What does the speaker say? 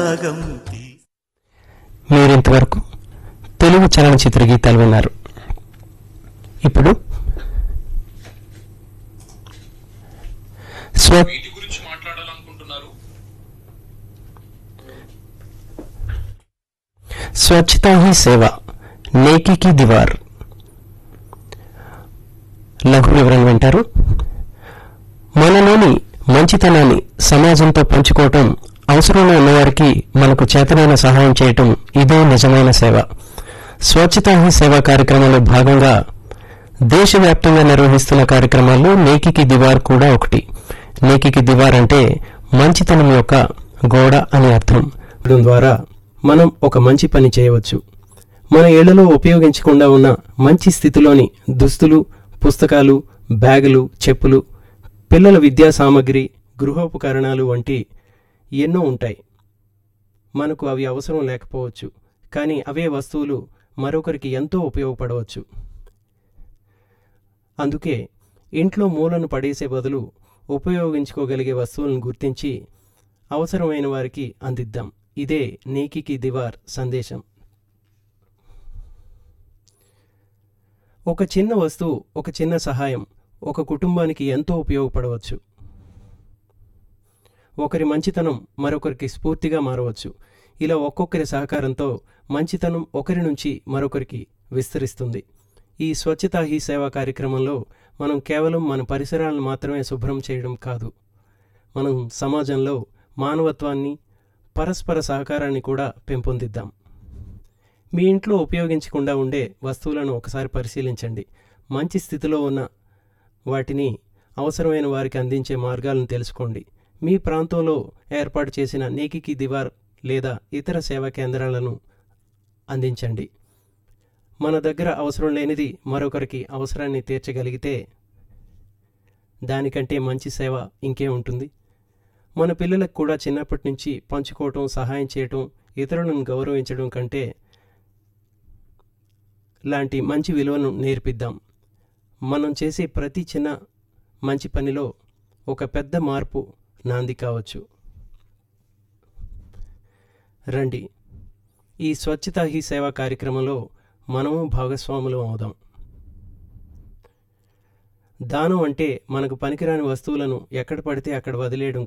రాగం తీ మీరింతవరకు తెలుగు చలనచిత్ర గీతాలు విన్నారు ఇప్పుడు స్వ వీటి గురించి మాట్లాడాలనుకుంటున్నారు స్వచ్ఛతా హీ సేవ నేకీకి దివార్ లఘు వివరణ వింటారు మనలోని మంచితనాన్ని సమాజంతో పంచుకోవటం అవసరంలో ఉన్నవారికి మనకు చేతనైన సహాయం చేయటం ఇదే నిజమైన సేవ స్వచ్ఛతా హీ సేవ కార్యక్రమంలో భాగంగా దేశవ్యాప్తంగా నిర్వహిస్తున్న కార్యక్రమాల్లో నేకికి దివార్ కూడా ఒకటి నేకికి దివార్ అంటే మంచితనం యొక్క గోడ అని అర్థం ద్వారా మనం ఒక మంచి పని చేయవచ్చు మన ఇళ్లలో ఉపయోగించకుండా ఉన్న మంచి స్థితిలోని దుస్తులు పుస్తకాలు బ్యాగులు చెప్పులు పిల్లల విద్యా సామగ్రి గృహోపకరణాలు వంటి ఎన్నో ఉంటాయి మనకు అవి అవసరం లేకపోవచ్చు కానీ అవే వస్తువులు మరొకరికి ఎంతో ఉపయోగపడవచ్చు అందుకే ఇంట్లో మూలను పడేసే బదులు ఉపయోగించుకోగలిగే వస్తువులను గుర్తించి అవసరమైన వారికి అందిద్దాం ఇదే నేకికి దివార్ సందేశం ఒక చిన్న వస్తువు ఒక చిన్న సహాయం ఒక కుటుంబానికి ఎంతో ఉపయోగపడవచ్చు ఒకరి మంచితనం మరొకరికి స్ఫూర్తిగా మారవచ్చు ఇలా ఒక్కొక్కరి సహకారంతో మంచితనం ఒకరి నుంచి మరొకరికి విస్తరిస్తుంది ఈ స్వచ్ఛతా హీ సేవా కార్యక్రమంలో మనం కేవలం మన పరిసరాలను మాత్రమే శుభ్రం చేయడం కాదు మనం సమాజంలో మానవత్వాన్ని పరస్పర సహకారాన్ని కూడా పెంపొందిద్దాం మీ ఇంట్లో ఉపయోగించకుండా ఉండే వస్తువులను ఒకసారి పరిశీలించండి మంచి స్థితిలో ఉన్న వాటిని అవసరమైన వారికి అందించే మార్గాలను తెలుసుకోండి మీ ప్రాంతంలో ఏర్పాటు చేసిన నేకికి దివార్ లేదా ఇతర సేవా కేంద్రాలను అందించండి మన దగ్గర అవసరం లేనిది మరొకరికి అవసరాన్ని తీర్చగలిగితే దానికంటే మంచి సేవ ఇంకే ఉంటుంది మన పిల్లలకు కూడా చిన్నప్పటి నుంచి పంచుకోవటం సహాయం చేయటం ఇతరులను గౌరవించడం కంటే లాంటి మంచి విలువను నేర్పిద్దాం మనం చేసే ప్రతి చిన్న మంచి పనిలో ఒక పెద్ద మార్పు నాంది కావచ్చు రండి ఈ స్వచ్ఛతా హీ సేవా కార్యక్రమంలో మనము భాగస్వాములు అవుదాం దానం అంటే మనకు పనికిరాని వస్తువులను ఎక్కడ పడితే అక్కడ వదిలేయడం